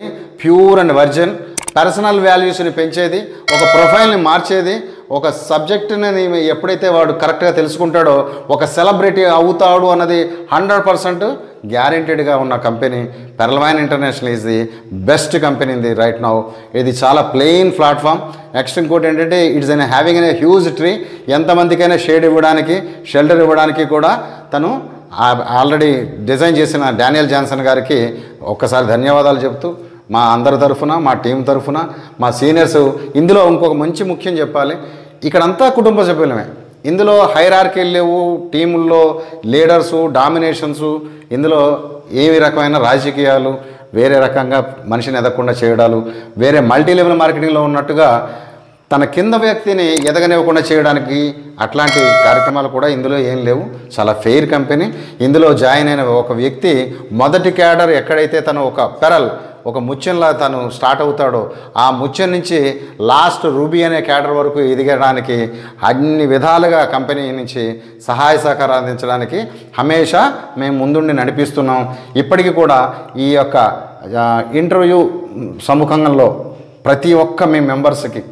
pure and virgin personal వాల్యూస్ని పెంచేది ఒక ప్రొఫైల్ని మార్చేది ఒక సబ్జెక్టుని ఎప్పుడైతే వాడు కరెక్ట్గా తెలుసుకుంటాడో ఒక సెలబ్రిటీ అవుతాడు అన్నది హండ్రెడ్ పర్సెంట్ గ్యారెంటెడ్గా ఉన్న company Pearlvine international is the best company ఇది రైట్ నౌ ఇది చాలా ప్లెయిన్ ప్లాట్ఫామ్ నెక్స్ట్ ఇంకోటి ఏంటంటే ఇట్స్ అన్ హ్యావింగ్ అనే హ్యూజ్ ట్రీ ఎంతమందికైనా షేడ్ ఇవ్వడానికి షెల్టర్ ఇవ్వడానికి కూడా తను ఆ- ఆల్రెడీ డిజైన్ చేసిన డానియల్ జాన్సన్ గారికి ఒక్కసారి ధన్యవాదాలు చెప్తూ మా అందరి తరఫున మా టీం తరఫున మా సీనియర్స్ ఇందులో ఇంకొక మంచి ముఖ్యం చెప్పాలి ఇక్కడంతా కుటుంబ సభ్యులమే ఇందులో హైరార్కీలు లేవు టీముల్లో లీడర్సు డామినేషన్స్ ఇందులో ఏవి రకమైన రాజకీయాలు వేరే రకంగా మనిషిని ఎదగకుండా చేయడాలు వేరే మల్టీ లెవెల్ మార్కెటింగ్లో ఉన్నట్టుగా తన కింద వ్యక్తిని ఎదగనివ్వకుండా చేయడానికి అట్లాంటి కార్యక్రమాలు కూడా ఇందులో ఏం లేవు చాలా ఫెయిర్ కంపెనీ ఇందులో జాయిన్ అయిన ఒక వ్యక్తి మొదటి క్యాడర్ ఎక్కడైతే తను ఒక పెరల్ ఒక ముత్యంలా తను స్టార్ట్ అవుతాడో ఆ ముత్యం నుంచి లాస్ట్ రూబీ అనే క్యాడర్ వరకు ఎదగడానికి అన్ని విధాలుగా కంపెనీ నుంచి సహాయ సహకారం అందించడానికి హమేషా మేము ముందుండి నడిపిస్తున్నాం ఇప్పటికీ కూడా ఈ యొక్క ఆ, ఇంటర్వ్యూ సముఖంలో ప్రతి ఒక్క మీ మెంబర్స్కి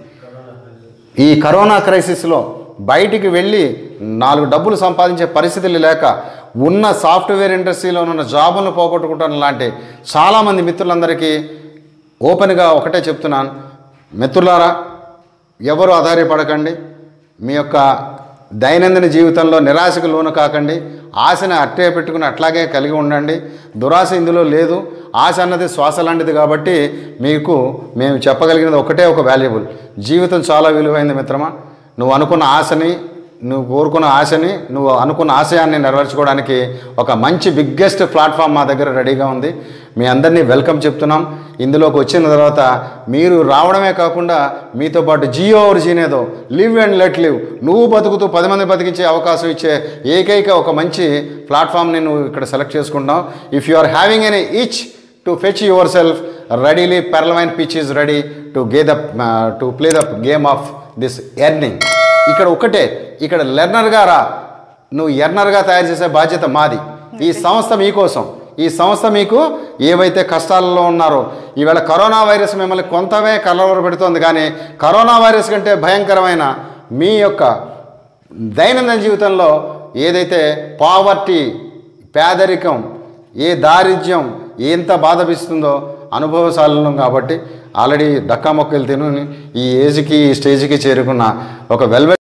ఈ కరోనా క్రైసిస్లో బయటికి వెళ్ళి నాలుగు డబ్బులు సంపాదించే పరిస్థితులు లేక ఉన్న సాఫ్ట్వేర్ ఇండస్ట్రీలో ఉన్న జాబులను పోగొట్టుకుంటాను లాంటి చాలామంది మిత్రులందరికీ ఓపెన్గా ఒకటే చెప్తున్నాను మిత్రులారా ఎవరు ఆధారపడకండి మీ యొక్క దైనందిన జీవితంలో నిరాశకు లోను కాకండి ఆశని అట్టే పెట్టుకుని అట్లాగే కలిగి ఉండండి దురాశ ఇందులో లేదు ఆశ అన్నది శ్వాస లాంటిది కాబట్టి మీకు మేము చెప్పగలిగినది ఒకటే ఒక వాల్యుబుల్ జీవితం చాలా విలువైంది మిత్రమా నువ్వు అనుకున్న ఆశని నువ్వు కోరుకున్న ఆశని నువ్వు అనుకున్న ఆశయాన్ని నెరవేర్చుకోవడానికి ఒక మంచి బిగ్గెస్ట్ ప్లాట్ఫామ్ మా దగ్గర రెడీగా ఉంది మీ అందరినీ వెల్కమ్ చెప్తున్నాం ఇందులోకి వచ్చిన తర్వాత మీరు రావడమే కాకుండా మీతో పాటు జియో ఓర్ జీనేదో లివ్ అండ్ లెట్ లివ్ నువ్వు బతుకుతూ పది మంది బతికించే అవకాశం ఇచ్చే ఏకైక ఒక మంచి ప్లాట్ఫామ్ని నువ్వు ఇక్కడ సెలెక్ట్ చేసుకుంటున్నావు if you are having any each to fetch yourself readily Pearlvine pitch is ready to gay the to play the game of this earning ఇక్కడ ఒకటే ఇక్కడ లెర్నర్గా రా నువ్వు ఎర్నర్గా తయారు చేసే బాధ్యత మాది ఈ సంస్థ మీకోసం ఈ సంస్థ మీకు ఏవైతే కష్టాలలో ఉన్నారో ఈవేళ కరోనా వైరస్ మిమ్మల్ని కొంతమే కలవర పెడుతోంది కానీ కరోనా వైరస్ కంటే భయంకరమైన మీ యొక్క దైనందిన జీవితంలో ఏదైతే పావర్టీ పేదరికం ఏ దారిద్ర్యం ఎంత బాధపిస్తుందో అనుభవశాలను కాబట్టి ఆల్రెడీ డక్కా మొక్కలు తిని ఈ ఏజ్కి ఈ స్టేజ్కి చేరుకున్న ఒక వెల్వెట్